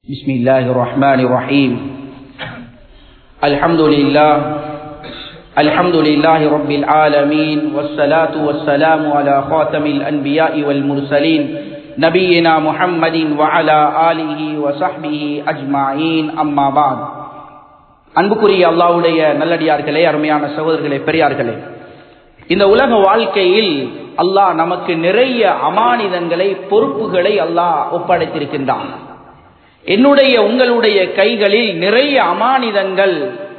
بسم الله الرحمن الرحيم الحمد لله الحمد لله رب العالمين والصلاة والسلام على خاتم الأنبياء والمرسلين نبينا محمد وعلى آله وصحبه أجمعين أما بعد அன்புக்குரிய அல்லாவுடைய நல்லடியார்களே அருமையான சகோதரர்களே பெரியார்களே இந்த உலக வாழ்க்கையில் அல்லாஹ் நமக்கு நிறைய அமானிதங்களை பொறுப்புகளை அல்லாஹ் ஒப்படைத்திருக்கின்றான் என்னுடைய உங்களுடைய கைகளில் நிறைய அமானிதங்கள்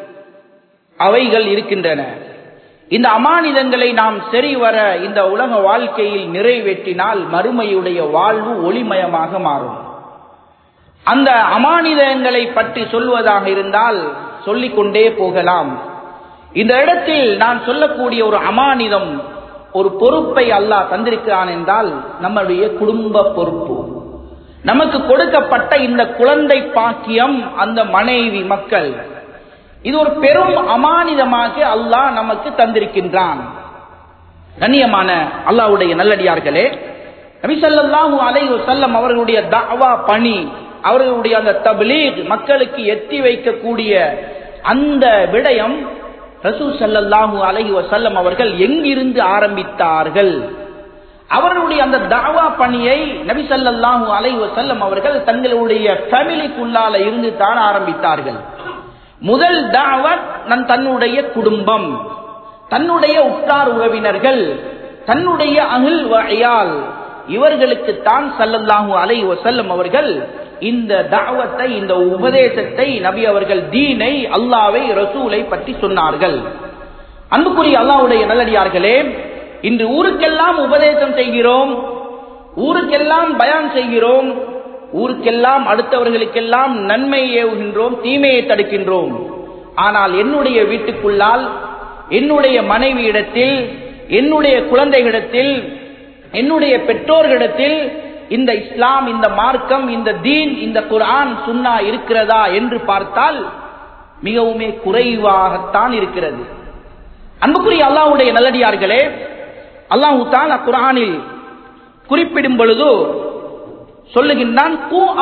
அவைகள் இருக்கின்றன இந்த அமானிதங்களை நாம் சரிவர இந்த உலக வாழ்க்கையில் நிறைவேற்றினால் மறுமையுடைய வாழ்வு ஒளிமயமாக மாறும் அந்த அமானிதங்களை பற்றி சொல்வதாக இருந்தால் சொல்லிக்கொண்டே போகலாம் இந்த இடத்தில் நான் சொல்லக்கூடிய ஒரு அமானிதம் ஒரு பொறுப்பை அல்லாஹ் தந்திருக்கிறான் என்றால் நம்முடைய குடும்ப பொறுப்பு நமக்கு கொடுக்கப்பட்ட இந்த குழந்தை பாக்கியம் அந்த மனைவி மக்கள் இது ஒரு பெரும் அமானிதமாக அல்லாஹ் நமக்கு தந்திருக்கின்றான் கண்ணியமான அல்லாவுடைய நல்லடியார்களே நபிசல்லாஹூ அலை செல்லம் அவர்களுடைய தாவா பணி அவர்களுடைய அந்த தப்லீக் மக்களுக்கு எத்தி வைக்கக்கூடிய அந்த விடயம் ரசூ சல்லாஹூ அலஹி வசல்லம் அவர்கள் எங்கிருந்து ஆரம்பித்தார்கள் அவர்களுடைய அந்த தாவா பணியை நபி சல்லாஹூ அலை வசல்லம் அவர்கள் தங்களுடைய ஃபேமிலிக்குள்ளால இருந்து தான் ஆரம்பித்தார்கள் முதல் தாவத் நன் தன்னுடைய குடும்பம் தன்னுடைய உற்றார் உறவினர்கள் தன்னுடைய அகில் வகையால் இவர்களுக்கு தான் சல்லல்லாஹூ அலை வசல்லம் அவர்கள் இந்த தாவத்தை இந்த உபதேசத்தை நபி அவர்கள் தீனை அல்லாவை ரசூலை பற்றி சொன்னார்கள் அன்புக்குரிய அல்லாவுடைய நல்லடியார்களே இன்று ஊருக்கெல்லாம் உபதேசம் செய்கிறோம் ஊருக்கெல்லாம் பயான் செய்கிறோம் ஊருக்கெல்லாம் அடுத்தவர்களுக்கெல்லாம் நன்மை ஏவுகின்றோம் தீமையை தடுக்கின்றோம் ஆனால் என்னுடைய வீட்டுக்குள்ளால் என்னுடைய மனைவியிடத்தில் என்னுடைய குழந்தைகளிடத்தில் என்னுடைய பெற்றோர்களிடத்தில் இந்த இஸ்லாம் இந்த மார்க்கம் இந்த தீன் இந்த குரான் சுன்னா இருக்கிறதா என்று பார்த்தால் மிகவுமே குறைவாகத்தான் இருக்கிறது அன்புக்குரிய அல்லாவுடைய நல்லடியார்களே அல்லாஹு தான் குரானில் குறிப்பிடும் பொழுது சொல்லுகின்றான்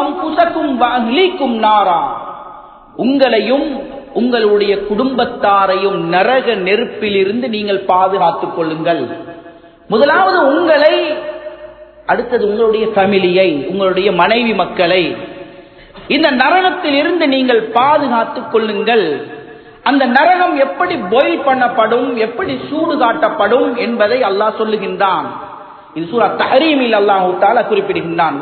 நாரா உங்களையும் உங்களுடைய குடும்பத்தாரையும் நரக நெருப்பில் இருந்து நீங்கள் பாதுகாத்துக் கொள்ளுங்கள் முதலாவது உங்களை அடுத்தது உங்களுடைய ஃபேமிலியை உங்களுடைய மனைவி மக்களை இந்த நரகத்தில் இருந்து நீங்கள் பாதுகாத்துக் கொள்ளுங்கள் அந்த நரகம் எப்படி பாயில் பண்ணப்படும் எப்படி சூடு காட்டப்படும் என்பதை அல்லாஹ் சொல்லுகின்றான் இது சூரா தஹரீமில் அல்லாஹு தால குறிப்பிடுகின்றான்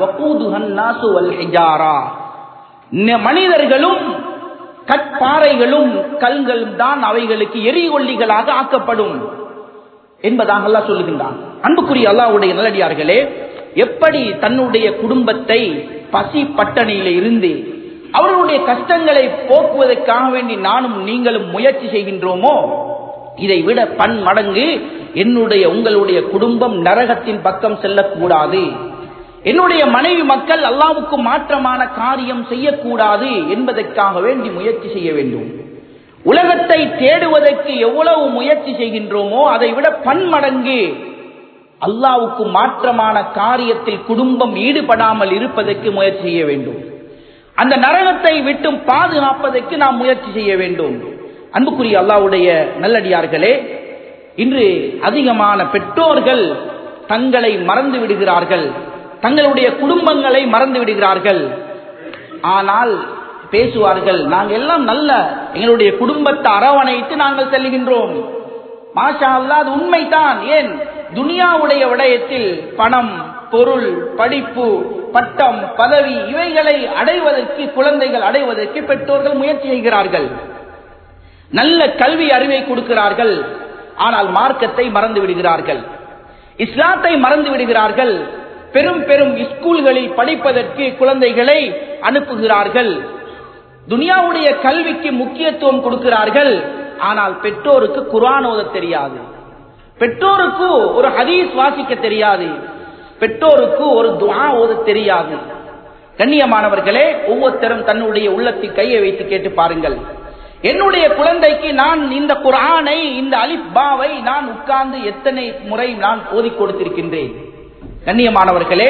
மனிதர்களும் கற்பாறைகளும் கல்களும் தான் அவைகளுக்கு எரிகொல்லிகளாக ஆக்கப்படும் என்பதாக அல்லாஹ் சொல்லுகின்றான் அன்புக்குரிய அல்லாவுடைய நல்லடியார்களே எப்படி தன்னுடைய குடும்பத்தை பசி பட்டணியில இருந்து அவர்களுடைய கஷ்டங்களை போக்குவதற்காக வேண்டி நானும் நீங்களும் முயற்சி செய்கின்றோமோ இதை விட பன் மடங்கு என்னுடைய உங்களுடைய குடும்பம் நரகத்தின் பக்கம் செல்லக்கூடாது என்னுடைய மனைவி மக்கள் அல்லாவுக்கு மாற்றமான காரியம் செய்யக்கூடாது என்பதற்காக வேண்டி முயற்சி செய்ய வேண்டும் உலகத்தை தேடுவதற்கு எவ்வளவு முயற்சி செய்கின்றோமோ அதை விட பன்மடங்கு அல்லாவுக்கு மாற்றமான காரியத்தில் குடும்பம் ஈடுபடாமல் இருப்பதற்கு முயற்சி செய்ய வேண்டும் அந்த நரகத்தை விட்டும் பாதுகாப்பதற்கு நாம் முயற்சி செய்ய வேண்டும் அன்புக்குரிய அல்லாவுடைய நல்லடியார்களே இன்று அதிகமான பெற்றோர்கள் தங்களை மறந்து விடுகிறார்கள் தங்களுடைய குடும்பங்களை மறந்து விடுகிறார்கள் ஆனால் பேசுவார்கள் நாங்கள் எல்லாம் நல்ல எங்களுடைய குடும்பத்தை அரவணைத்து நாங்கள் செல்கின்றோம் மாஷா அல்லா அது உண்மைதான் ஏன் துனியாவுடைய விடயத்தில் பணம் பொருள் படிப்பு பட்டம் பதவி இவைகளை அடைவதற்கு குழந்தைகள் அடைவதற்கு பெற்றோர்கள் முயற்சி செய்கிறார்கள் நல்ல கல்வி அறிவை கொடுக்கிறார்கள் ஆனால் மார்க்கத்தை மறந்து விடுகிறார்கள் இஸ்லாத்தை மறந்து விடுகிறார்கள் பெரும் பெரும் ஸ்கூல்களில் படிப்பதற்கு குழந்தைகளை அனுப்புகிறார்கள் துனியாவுடைய கல்விக்கு முக்கியத்துவம் கொடுக்கிறார்கள் ஆனால் பெற்றோருக்கு குரான் ஓத தெரியாது பெற்றோருக்கு ஒரு ஹதீஸ் வாசிக்க தெரியாது பெற்றோருக்கு ஒரு துவா ஓத தெரியாது கண்ணியமானவர்களே ஒவ்வொருத்தரும் தன்னுடைய உள்ளத்தில் கையை வைத்து கேட்டு பாருங்கள் என்னுடைய குழந்தைக்கு நான் இந்த குரானை இந்த அலிப்பாவை நான் உட்கார்ந்து எத்தனை முறை நான் ஓதி கொடுத்திருக்கின்றேன் கண்ணியமானவர்களே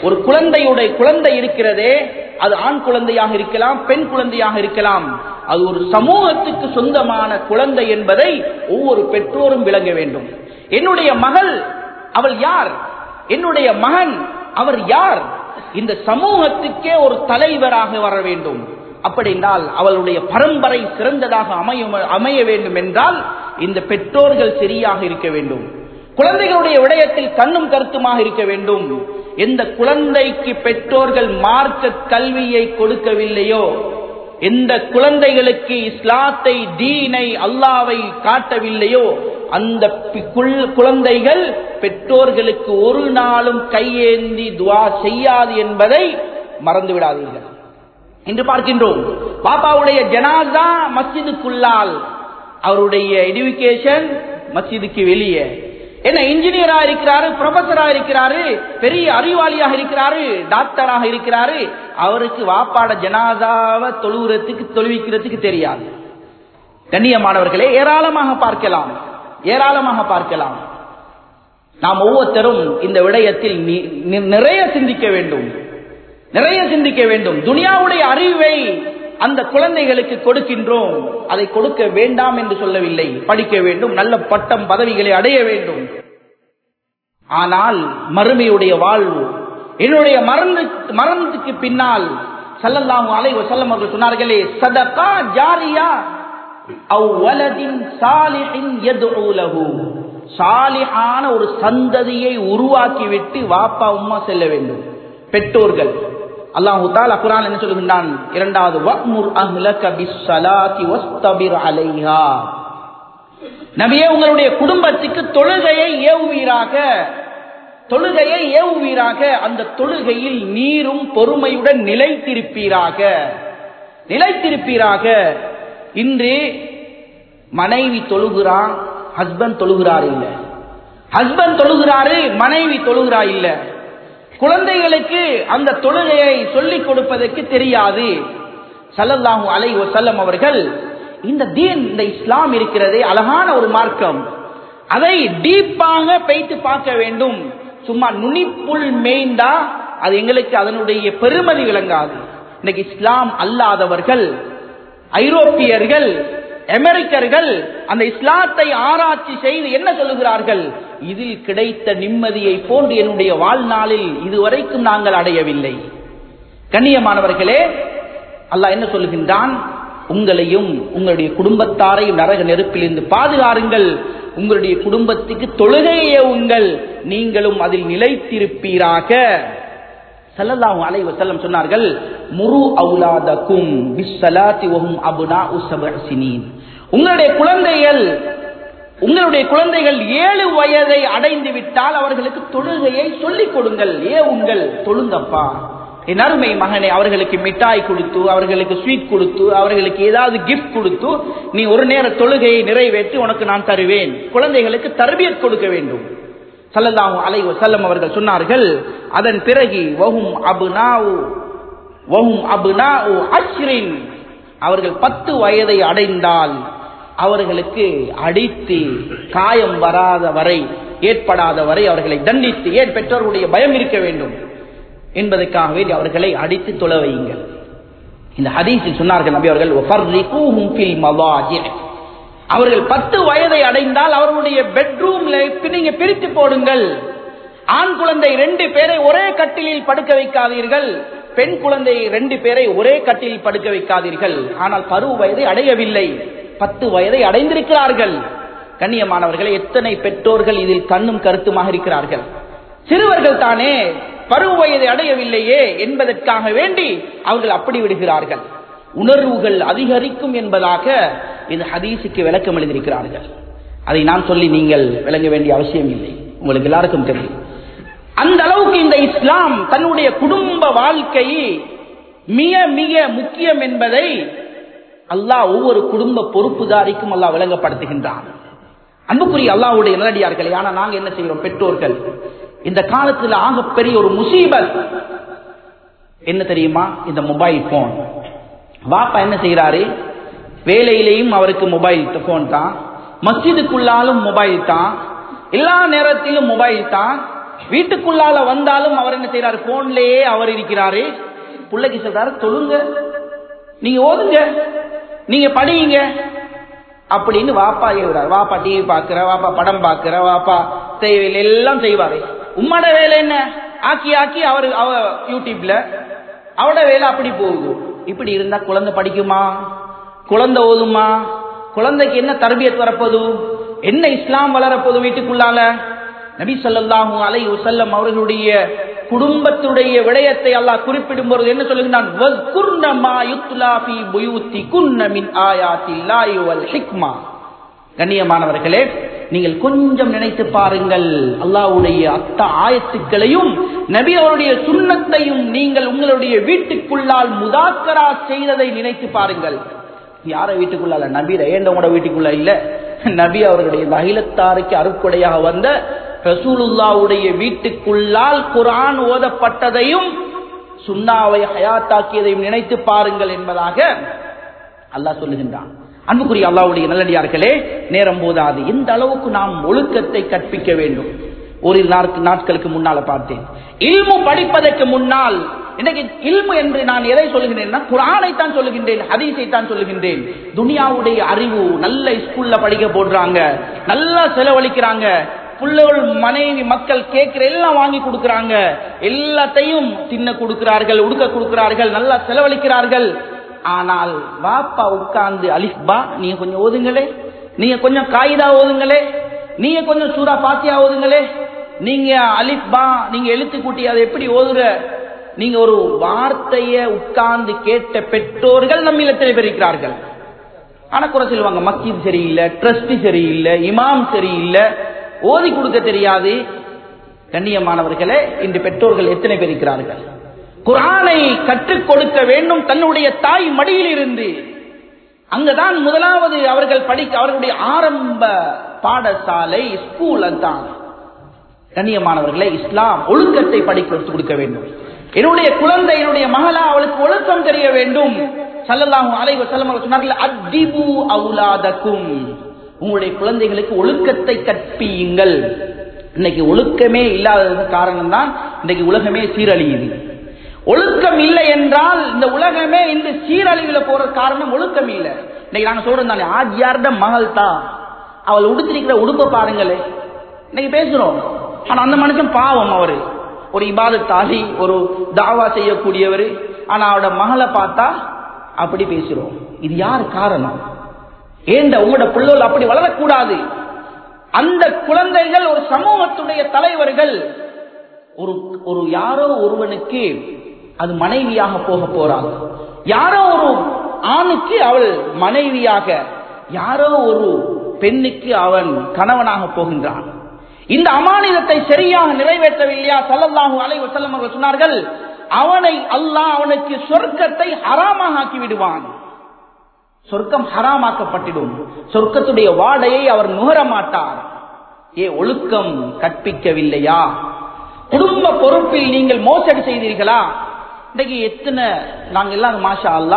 ஒரு குழந்தையுடைய குழந்தை இருக்கிறதே அது ஆண் குழந்தையாக இருக்கலாம் பெண் குழந்தையாக இருக்கலாம் அது ஒரு சமூகத்துக்கு சொந்தமான குழந்தை என்பதை ஒவ்வொரு பெற்றோரும் விளங்க வேண்டும் என்னுடைய மகள் அவள் யார் என்னுடைய மகன் அவர் யார் இந்த சமூகத்துக்கே ஒரு தலைவராக வர வேண்டும் அப்படின்றால் அவளுடைய பரம்பரை சிறந்ததாக அமைய அமைய வேண்டும் என்றால் இந்த பெற்றோர்கள் சரியாக இருக்க வேண்டும் குழந்தைகளுடைய விடயத்தில் கண்ணும் கருத்துமாக இருக்க வேண்டும் எந்த குழந்தைக்கு பெற்றோர்கள் மார்க்க கல்வியை கொடுக்கவில்லையோ எந்த குழந்தைகளுக்கு இஸ்லாத்தை தீனை அல்லாவை காட்டவில்லையோ அந்த பி- குள்- குழந்தைகள் பெற்றோர்களுக்கு ஒரு நாளும் கையேந்தி துவா செய்யாது என்பதை மறந்து விடாதீர்கள் இன்று பார்க்கின்றோம் பாப்பாவுடைய ஜனாசா மஸ்ஜிதுக்குள்ளால் அவருடைய எடுகேஷன் மஸ்ஜிதுக்கு வெளியே என்ன இன்ஜினியரா இருக்கிறாரு ப்ரொஃபஸரா இருக்கிறாரு பெரிய அறிவாளியாக இருக்கிறாரு டாக்டராக இருக்கிறாரு அவருக்கு வாப்பாட ஜனாதாவை தொழுகிறதுக்கு தொழுவிக்கிறதுக்கு தெரியாது கண்ணியமானவர்களே ஏராளமாக பார்க்கலாம் ஏராளமாக பார்க்கலாம் நாம் ஒவ்வொருத்தரும் இந்த விடயத்தில் நி- நி- நிறைய சிந்திக்க வேண்டும் நிறைய சிந்திக்க வேண்டும் துனியாவுடைய அறிவை அந்த குழந்தைகளுக்கு கொடுக்கின்றோம் அதை கொடுக்க வேண்டாம் என்று சொல்லவில்லை படிக்க வேண்டும் நல்ல பட்டம் பதவிகளை அடைய வேண்டும் ஆனால் மறுமையுடைய வாழ்வு என்னுடைய மரண மரணத்துக்கு பின்னால் ஸல்லல்லாஹு அலைஹி வஸல்லம் அவர்கள் சொன்னார்களே சதகா ஜாரியா அவ் வலதின் சாலிஹின் யதுஉ லஹு சாலிஹான ஒரு சந்ததியை உருவாக்கிவிட்டு வாப்பா உம்மா செல்ல வேண்டும் பெற்றோர்கள் அல்லாஹு தாலா குர்ஆன் என்ன சொல்லுகின்றான் இரண்டாவது வஅ்முர் அஹ்லக பிஸ்ஸலாத்தி வஸ்தபிர் அலைஹா நபியே உங்களுடைய குடும்பத்துக்கு தொழுகையை ஏவுவீராக தொழுகையை ஏவுவீராக அந்த தொழுகையில் நீரும் பொறுமையுடன் நிலைத்திருப்பீராக நிலைத்திருப்பீராக இன்று மனைவி தொழுகிறான் ஹஸ்பண்ட் தொழுகிறார் இல்ல ஹஸ்பண்ட் தொழுகிறாரு மனைவி தொழுகிறா இல்ல குழந்தைகளுக்கு அந்த தொழுகையை சொல்லிக் கொடுப்பதற்கு தெரியாது ஸல்லல்லாஹு அலைஹி வஸல்லம் அவர்கள் இந்த தீன் இந்த இஸ்லாம் இருக்கிறதே அழகான ஒரு மார்க்கம் அதை டீப்பாக பைத்து பார்க்க வேண்டும் சும்மா நுனிப்புள் மேய்ந்தா அது எங்களுக்கு அதனுடைய பெருமதி விளங்காது இன்னைக்கு இஸ்லாம் அல்லாதவர்கள் ஐரோப்பியர்கள் அமெரிக்கர்கள் அந்த இஸ்லாத்தை ஆராய்ச்சி செய்து என்ன சொல்லுகிறார்கள் இதில் கிடைத்த நிம்மதியை போன்று என்னுடைய வாழ்நாளில் இதுவரைக்கும் நாங்கள் அடையவில்லை கண்ணியமானவர்களே அல்லாஹ் என்ன சொல்லுகின்றான் உங்களையும் உங்களுடைய குடும்பத்தாரையும் நரக நெருப்பிலிருந்து பாதுகாருங்கள் உங்களுடைய குடும்பத்துக்கு தொழுகையே உங்கள் நீங்களும் அதில் நிலைத்திருப்பீராக ஸல்லல்லாஹு அலைஹி வஸல்லம் சொன்னார்கள் முரு அவுலாதக்கும் பிஸ்ஸலாத்தி வஹும் அப்னாஉ சப்அ சினீன் உங்களுடைய குழந்தைகள் உங்களுடைய குழந்தைகள் ஏழு வயதை அடைந்து விட்டால் அவர்களுக்கு தொழுகையை சொல்லிக் கொடுங்கள் ஏ உங்கள் தொழுங்கப்பா என் அருமை மகனே அவர்களுக்கு மிட்டாய் கொடுத்து அவர்களுக்கு ஸ்வீட் கொடுத்து அவர்களுக்கு ஏதாவது கிஃப்ட் கொடுத்து நீ ஒரு நேர தொழுகையை நிறைவேற்றி உனக்கு நான் தருவேன் குழந்தைகளுக்கு தர்பியத் கொடுக்க வேண்டும் ஸல்லல்லாஹு அலைஹி வஸல்லம் அவர்கள் சொன்னார்கள் அதன் பிறகு வஹும் அப்னாஉ வஹும் அப்னாஉ அஷ்ரின் அவர்கள் பத்து வயதை அடைந்தால் அவர்களுக்கு அடித்து காயம் வராத வரை ஏற்படாத வரை அவர்களை தண்டித்து ஏன் பெற்றோர்களுடைய பயம் இருக்க வேண்டும் என்பதற்காக வேண்டி அவர்களை அடித்து தொலை வையுங்கள் இந்த ஹதீஸில் சொன்னார்கள் நபி அவர்கள் "வஃபர்ரிகூஹும் ஃபில் மவாஜிஅ்." அவர்கள் பத்து வயதை அடைந்தால் அவர்களுடைய பெட்ரூம்ல நீங்க பிரித்து போடுங்கள் ஆண் குழந்தை ரெண்டு பேரை ஒரே கட்டிலில் படுக்க வைக்காதீர்கள் பெண் குழந்தை ரெண்டு பேரை ஒரே கட்டிலில் படுக்க வைக்காதீர்கள் ஆனால் பருவ வயதை அடையவில்லை பத்து வயதை அடைந்திருக்கிறார்கள் கண்ணியமானவர்களை எத்தனை பெற்றோர்கள் இதில் கண்ணும் கருத்துமாக இருக்கிறார்கள் சிறுவர்கள் தானே பருவ வயதை அடையவில்லையே என்பதற்காக வேண்டி அவர்கள் அப்படி விடுகிறார்கள் உணர்வுகள் அதிகரிக்கும் என்பதாக இந்த ஹதீஸுக்கு விளக்கம் எழுதியிருக்கிறார்கள் அதை நான் சொல்லி நீங்கள் விளங்க வேண்டிய அவசியம் இல்லை உங்களுக்கு எல்லாருக்கும் தெரியும் அந்த அளவுக்கு இந்த இஸ்லாம் தன்னுடைய குடும்ப வாழ்க்கையை மிக மிக முக்கியம் என்பதை அல்லாஹ் ஒவ்வொரு குடும்ப பொறுப்புதாரிக்கும் அல்லாஹ் விளங்கப்படுத்துகின்றான் அன்புக்குரிய அல்லாஹ்வுடைய நிலடியார்களே ஆனா நாங்க என்ன செய்கிறோம் பெற்றோர்கள் இந்த காலத்துல ஆகப்பெரிய ஒரு முசீபத் என்ன தெரியுமா இந்த மொபைல் போன் வாப்பா என்ன செய்யறாரு வேலையிலேயும் அவருக்கு மொபைல் போன் தான் மஸ்ஜிதுக்குள்ளாலும் மொபைல் தான் எல்லா நேரத்திலும் மொபைல் தான் வீட்டுக்குள்ளால வந்தாலும் அவர் என்ன செய்யறாரு போன்லயே அவர் இருக்கிறாரு பிள்ளைக்கு சொல்றாரு தொழுங்க நீங்க ஓதுங்க நீங்க படியுங்க அப்படின்னு வாப்பா ஏவுறார் வாப்பா டிவி பாக்குற வாப்பா படம் பாக்குற வாப்பா தேவையில் எல்லாம் செய்வாரு உம்மோட வேலை என்ன ஆக்கி ஆக்கி அவர் அவ யூடியூப்ல அவட வேலை அப்படி போகுது இப்படி இருந்தா குழந்தை படிக்குமா குழந்தை ஓதுமா குழந்தைக்கு என்ன தரபியத் வரப்போது என்ன இஸ்லாம் வளரப்போது வீட்டுக்குள்ளால நபி ஸல்லல்லாஹு அலைஹி வஸல்லம் அவர்களுடைய குடும்பத்துடைய விடயத்தை அல்லாஹ் குறிப்பிடும் பொழுது என்ன சொல்லுகிறான் வஸ்குர்ன மா யுத்லா ஃபீ புயூத்திகுன்ன மின் ஆயாத்தில்லாஹி வல் ஹிக்மா கண்ணியமானவர்களே நீங்கள் கொஞ்சம் நினைத்து பாருங்கள் அல்லாஹ்வுடைய அத்த ஆயத்துக்களையும் நபி அவருடைய சுண்ணத்தையும் நீங்கள் உங்களுடைய வீட்டுக்குள்ளால் முதாக்கரா செய்ததை நினைத்து பாருங்கள் யார வீட்டுக்குள்ளால நபீர ஏண்டவங்களோட வீட்டுக்குள்ள இல்ல நபி அவர்களுடைய மகிழத்தாருக்கு அருட்கொடையாக வந்த ரசூலுல்லாவுடைய வீட்டுக்குள்ளால் குரான் ஓதப்பட்டதையும் சுண்ணாவை ஹயாத்தாக்கியதையும் நினைத்து பாருங்கள் என்பதாக அல்லாஹ் சொல்லுகின்றான் அன்புக்குரிய அல்லாவுடைய நல்லடியார்களே நேரம் போதாது எந்த அளவுக்கு நாம் ஒழுக்கத்தை கற்பிக்க வேண்டும் ஒரு நாட்கு- நாட்களுக்கு முன்னால பார்த்தேன் இல்மு படிப்பதற்கு முன்னால் இன்னைக்கு இல்மு என்று நான் எதை சொல்லுகின்றேன்னா குரானை தான் சொல்லுகின்றேன் ஹதீஸை தான் சொல்லுகின்றேன் துனியாவுடைய அறிவு நல்ல ஸ்கூல்ல படிக்க போடுறாங்க நல்லா செலவழிக்கிறாங்க பிள்ளைகள் மனைவி மக்கள் கேட்கிற எல்லாம் வாங்கி கொடுக்கறாங்க எல்லாத்தையும் தின்ன கொடுக்கிறார்கள் உடுக்க கொடுக்கிறார்கள் நல்லா செலவழிக்கிறார்கள் ஆனால் வாப்பா உட்கார்ந்து அலிஃபா நீங்க கொஞ்சம் ஓதுங்களே நீங்க கொஞ்சம் காயிதா ஓதுங்களே நீங்க கொஞ்சம் சூரா பாத்தியா ஓதுங்களே நீங்க அலிஃபா நீங்க எழுத்து கூட்டி அதை எப்படி ஓதுற நீங்க ஒரு வார்த்தைய உட்கார்ந்து கேட்ட பெற்றோர்கள் நம்ம எத்தனை பேர் இருக்கிறார்கள் ஆனா குறை சொல்லுவாங்க மஸ்ஜித் சரியில்லை ட்ரஸ்ட் சரியில்லை இமாம் சரியில்லை ஓதி கொடுக்க தெரியாது கண்ணியமானவர்களே இன்று பெற்றோர்கள் எத்தனை பேர் இருக்கிறார்கள் குரானை கற்றுக் கொடுக்க வேண்டும் தன்னுடைய தாய் மடியில் இருந்து அங்கதான் முதலாவது அவர்கள் படிக்க அவர்களுடைய ஆரம்ப பாடசாலை ஸ்கூல் தான் கண்ணியமானவர்களே இஸ்லாம் ஒழுக்கத்தை படிக்க கொடுக்க வேண்டும் என்னுடைய குழந்தை என்னுடைய மகளா அவளுக்கு ஒழுக்கம் தெரிய வேண்டும் சல்லல்லாஹு அலைஹி வஸல்லம் அவர்கள் சொன்னார்கள் அத்திபு அவுலாதக்கும் உங்களுடைய குழந்தைகளுக்கு ஒழுக்கத்தை கற்பியுங்கள் இன்னைக்கு ஒழுக்கமே இல்லாதது காரணம் தான் இன்னைக்கு உலகமே சீரழியுது ஒழுக்கம் இல்லை என்றால் இந்த உலகமே இந்த சீரழிவுல போற காரணம் ஒழுக்கம் இல்லை இன்னைக்கு நாங்க சொல்றோம் தானே ஆஜியார்ட மகள் தான் அவள் உடுத்திருக்கிற உடுப்பை பாருங்களே இன்னைக்கு பேசுறோம் ஆனா அந்த மனுஷன் பாவம் அவரு ஒரு இபாதத்தாலி ஒரு தாவா செய்யக்கூடியவர் ஆனா அவட மகளை பார்த்தா அப்படி பேசுறோம் இது யார் காரணம் ஏண்ட உங்களோட பிள்ளைகள் அப்படி வளரக்கூடாது அந்த குழந்தைகள் ஒரு சமூகத்துடைய தலைவர்கள் ஒரு ஒரு யாரோ ஒருவனுக்கு அது மனைவியாக போக போறாங்க யாரோ ஒரு ஆணுக்கு அவள் மனைவியாக யாரோ ஒரு பெண்ணுக்கு அவன் கணவனாக போகின்றான் இந்த அமானிதத்தை சரியாக நிறைவேற்றவில்லையா சல்லல்லாஹு அலைஹி வஸல்லம் அவர்கள் சொன்னார்கள் அவனை அல்லாஹ் அவனுக்கு சொர்க்கத்தை ஹராமாக ஆக்கி விடுவான் சொர்க்கம் ஹராமாக்கப்பட்டிடும் சொர்க்கத்துடைய வாடையை அவர் நுகர மாட்டார் ஏ ஒழுக்கம் கற்பிக்கவில்லையா குடும்ப பொறுப்பில் நீங்கள் மோசடி செய்தீர்களா இன்னைக்கு எத்தனை நாங்கள் எல்லாம் மாஷா அல்லா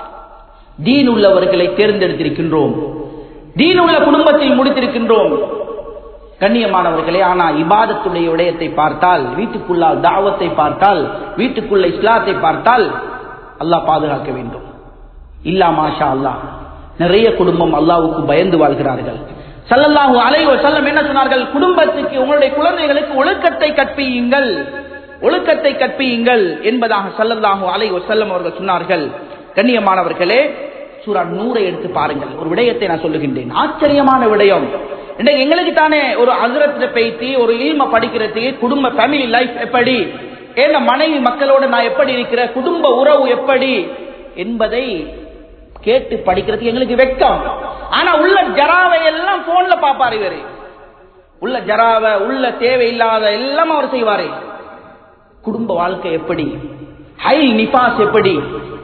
தீன் உள்ளவர்களை தேர்ந்தெடுத்திருக்கின்றோம் தீன் உள்ள குடும்பத்தில் முடித்திருக்கின்றோம் கண்ணியமானவர்களே ஆனா இபாதத்துடைய விடயத்தை பார்த்தால் வீட்டுக்குள்ளால் தாவத்தை பார்த்தால் வீட்டுக்குள்ள இஸ்லாத்தை பார்த்தால் அல்லாஹ் பாதுகாக்க வேண்டும் இல்லா மாஷா அல்லாஹ் நிறைய குடும்பம் அல்லாவுக்கு பயந்து வாழ்கிறார்கள் சல்லல்லாஹு அலைஹி வஸல்லம் என்ன சொன்னார்கள் குடும்பத்துக்கு உங்களுடைய குழந்தைகளுக்கு ஒழுக்கத்தை கற்பியுங்கள் ஒழுக்கத்தை கற்பியுங்கள் என்பதாக சல்லல்லாஹு அலைஹி வஸல்லம் அவர்கள் சொன்னார்கள் கண்ணியமானவர்களே சூரா நூறை எடுத்து பாருங்கள் ஒரு விடயத்தை நான் சொல்லுகின்றேன் ஆச்சரியமான விடயம் இன்றைக்கு எங்களுக்கு தானே ஒரு அசுரத்தை பேசி ஒரு இல்ம படிக்கிறதுக்கு குடும்ப ஃபேமிலி லைஃப் எப்படி ஏன்னா மனைவி மக்களோட நான் எப்படி இருக்கிறேன் குடும்ப உறவு எப்படி என்பதை கேட்டு படிக்கிறதுக்கு எங்களுக்கு வெட்கம் ஆனா உள்ள ஜராவை எல்லாம் போன்ல பாப்பாரு இவரு உள்ள ஜராவை உள்ள தேவையில்லாத எல்லாம் அவர் செய்வாரு குடும்ப வாழ்க்கை எப்படி ஹை நிபாஸ் எப்படி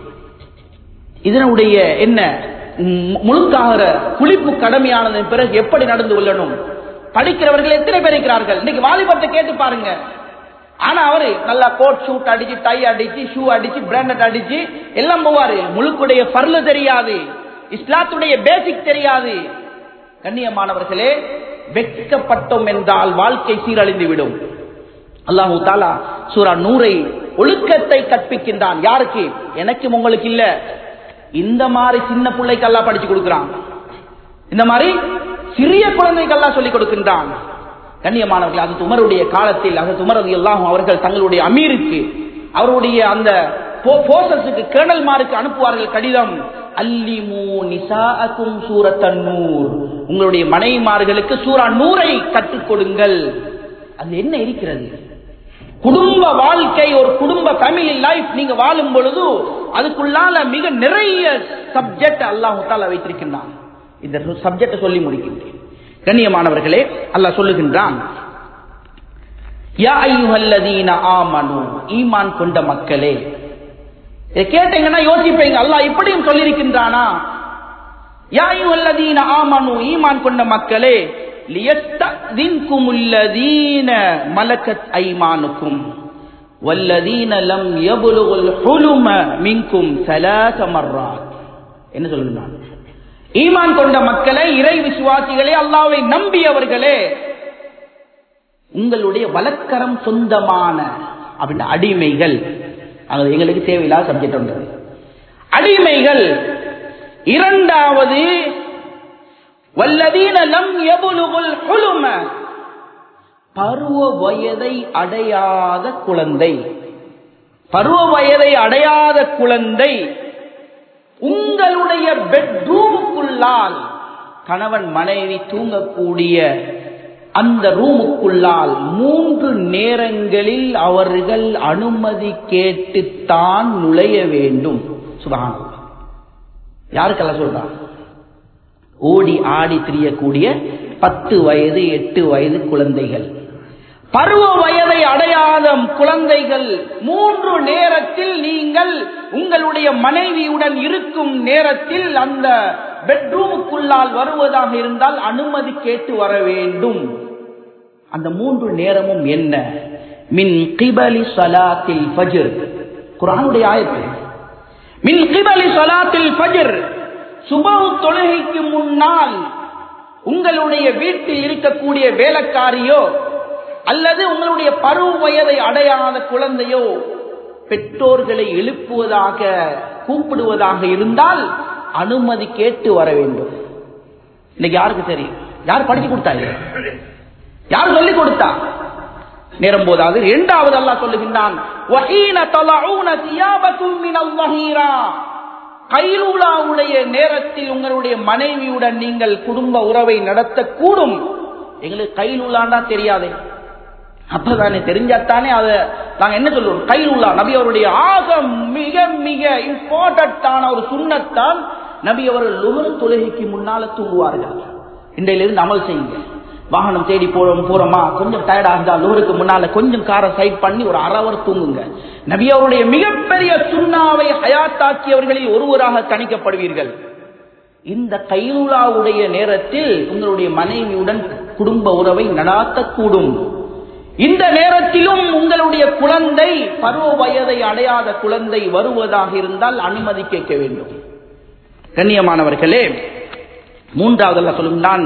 இதனுடைய என்ன ம், முழுக்காகிற குளிப்பு கடமையானதன் பிறகு எப்படி நடந்து கொள்ளணும் படிக்கிறவர்கள் எத்தனை பேர் இருக்கிறார்கள் இன்னைக்கு வாலிபத்தை கேட்டு பாருங்க ஆனா அவரு நல்லா கோட் ஷூட் அடிச்சு டை அடிச்சு ஷூ அடிச்சு பிராண்டட் அடிச்சு எல்லாம் போவாரு முழுக்குடைய பர்லு தெரியாது இஸ்லாத்துடைய பேசிக் தெரியாது கண்ணியமானவர்களே வெட்கப்பட்டோம் என்றால் வாழ்க்கை சீரழிந்து விடும் அல்லாஹு தாலா சூரா நூரை ஒழுக்கத்தை கற்பிக்கின்றான் யாருக்கு எனக்கும் உங்களுக்கு இல்ல இந்த மாதிரி சின்ன பிள்ளைக்கு எல்லாம் படிச்சு கொடுக்கிறான் இந்த மாதிரி சிறிய குழந்தைக்கு எல்லாம் சொல்லிக் கொடுக்கின்றான் கண்ணியமானவர்கள் அது உமருடைய காலத்தில் அது உமரது எல்லாம் அவர்கள் தங்களுடைய அமீருக்கு அவருடைய அந்த போர்சஸுக்கு கேர்னல் மாருக்கு அனுப்புவார்கள் கடிதம் அல்லிமு நிசாஅக்கும் சூரத்தன் நூர் உங்களுடைய மனைவிமார்களுக்கு சூரா நூரை கற்றுக் கொடுங்கள் அது என்ன இருக்கிறது குடும்ப வாழ்க்கை ஒரு குடும்ப ஃபேமிலி லைஃப் நீங்க வாழும் பொழுது அதுக்குள்ளால மிக நிறைய சப்ஜெக்ட் அல்லாஹு தாலா வைத்திருக்கின்றான் இந்த சப்ஜெக்ட் சொல்லி முடிக்கின்றேன் கண்ணியமானவர்களே அல்லாஹ் சொல்லுகின்றான் யா ஐயுஹல்லதீன ஆமனு ஈமான் கொண்ட மக்களே இதை கேட்டீங்கன்னா யோசிப்பீங்க அல்லாஹ் இப்படியும் சொல்லியிருக்கின்றானா யா ஐயுஹல்லதீன ஆமனு ஈமான் கொண்ட மக்களே லியஸ்ததின்கும் அல்லதீன மலக்கத் ஐமானுக்கும் வல்லதீன லம் யபுலுகுல் ஹுலும மின்கும் ثلاث مرات என்ன சொல்லுகிறான் ஈமான் கொண்ட மக்களே இறை விசுவாசிகளே அல்லாவை நம்பியவர்களே உங்களுடைய வழக்கரம் சொந்தமான அப்படின்னா அடிமைகள் அது எங்களுக்கு தேவையில்லாத சப்ஜெக்ட் ஒன்று அடிமைகள் இரண்டாவது வல்லதீன லம் யபுலுகுல் ஹுலும பருவ வயதை அடையாத குழந்தை பருவ வயதை அடையாத குழந்தை உங்களுடைய பெட்ரூமுக்குள்ளால் கணவன் மனைவி தூங்கக்கூடிய அந்த ரூமுக்குள்ளால் மூன்று நேரங்களில் அவர்கள் அனுமதி கேட்டுத்தான் நுழைய வேண்டும் சுபகான யாருக்கெல்லாம் சொல்றான் ஓடி ஆடி திரியக்கூடிய பத்து வயது எட்டு வயது குழந்தைகள் பருவ வயதை அடையாத குழந்தைகள் மூன்று நேரத்தில் நீங்கள் உங்களுடைய மனைவியுடன் இருக்கும் நேரத்தில் அந்த பெட்ரூமுக்குள்ளால் வருவதாக இருந்தால் அனுமதி கேட்டு வர வேண்டும் அந்த மூன்று நேரமும் என்ன மின் கிபலி சலாத்தில் ஃபஜர் குரானுடைய ஆயத்து மின் கிபலி சலாத்தில் ஃபஜர் சுபவு தொழுகைக்கு முன்னால் உங்களுடைய வீட்டில் இருக்கக்கூடிய வேலைக்காரியோ அல்லது உங்களுடைய பருவ வயதை அடையாத குழந்தையோ பெற்றோர்களை எழுப்புவதாக கூப்பிடுவதாக இருந்தால் அனுமதி கேட்டு வர வேண்டும் இன்னைக்கு யாருக்கு தெரியும் யார் படிச்சு கொடுத்தா இது யார் சொல்லிக் கொடுத்தா நேரம் போதாது இரண்டாவது அல்லாஹ் சொல்லுகின்றான் வஹீன தலஊன தியாபக்கும் மினல் வஹீரா கைலூலாவுடைய நேரத்தில் உங்களுடைய மனைவியுடன் நீங்கள் குடும்ப உறவை நடத்தக்கூடும் எங்களுக்கு கைலூலாண்டா தெரியாதே அப்பதானே தெரிஞ்சாத்தானே அதை நாங்க என்ன சொல்லுவோம் கைலூலா நபி அவருடைய ஆக மிக மிக இம்பார்ட்டன்டான ஒரு சுண்ணத்தான் நபி அவர்கள் லுகர் தொழுகைக்கு முன்னால தூங்குவார்கள் இன்றையிலிருந்து அமல் செய்யுங்க வாகனம் தேடி போறோம் போறோமா கொஞ்சம் டயர்டா இருந்தா லோருக்கு முன்னால கொஞ்சம் காரை சைட் பண்ணி ஒரு அரவர் தூங்குங்க நபி அவருடைய மிகப்பெரிய சுண்ணாவை ஹயாத்தாக்கியவர்களில் ஒருவராக கணிக்கப்படுவீர்கள் இந்த கைலூலாவுடைய நேரத்தில் உங்களுடைய மனைவியுடன் குடும்ப உறவை நடாத்தக்கூடும் இந்த நேரத்திலும் உங்களுடைய குழந்தை பருவ வயதை அடையாத குழந்தை வருவதாக இருந்தால் அனுமதி கேட்க வேண்டும் கண்ணியமானவர்களே மூன்றாவது சொல்லுகிறான்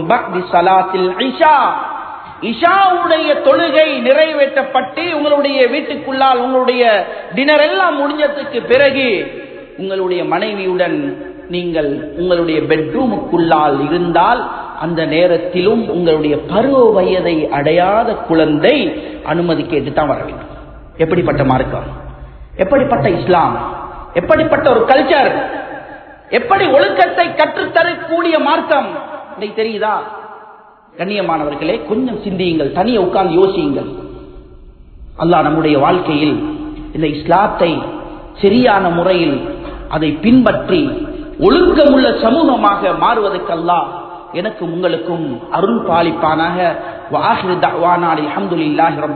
இஷாவுடைய தொழுகை நிறைவேற்றப்பட்டு உங்களுடைய வீட்டுக்குள்ளால் உங்களுடைய டினர் எல்லாம் முடிஞ்சதுக்கு பிறகு உங்களுடைய மனைவியுடன் நீங்கள் உங்களுடைய பெட்ரூமுக்குள்ளால் இருந்தால் அந்த நேரத்திலும் உங்களுடைய பருவ வயதை அடையாத குழந்தை அனுமதி கேட்டு தான் வர வேண்டும் எப்படிப்பட்ட மார்க்கம் எப்படிப்பட்ட இஸ்லாம் எப்படிப்பட்ட ஒரு கல்ச்சர் எப்படி ஒழுக்கத்தை கற்றுத்தரக்கூடிய மார்க்கம் இன்னைக்கு தெரியுதா கண்ணியமானவர்களே கொஞ்சம் சிந்தியுங்கள் தனியை உட்கார்ந்து யோசியுங்கள் அல்லாஹ் நம்முடைய வாழ்க்கையில் இந்த இஸ்லாத்தை சரியான முறையில் அதை பின்பற்றி ஒழுக்கமுள்ள சமூகமாக மாறுவதற்கல்லாஹ் எனக்கும் உங்களுக்கும் அருள் பாலிப்பானாக வாஹிர் தவானாடி அஹமதுல்லாஹி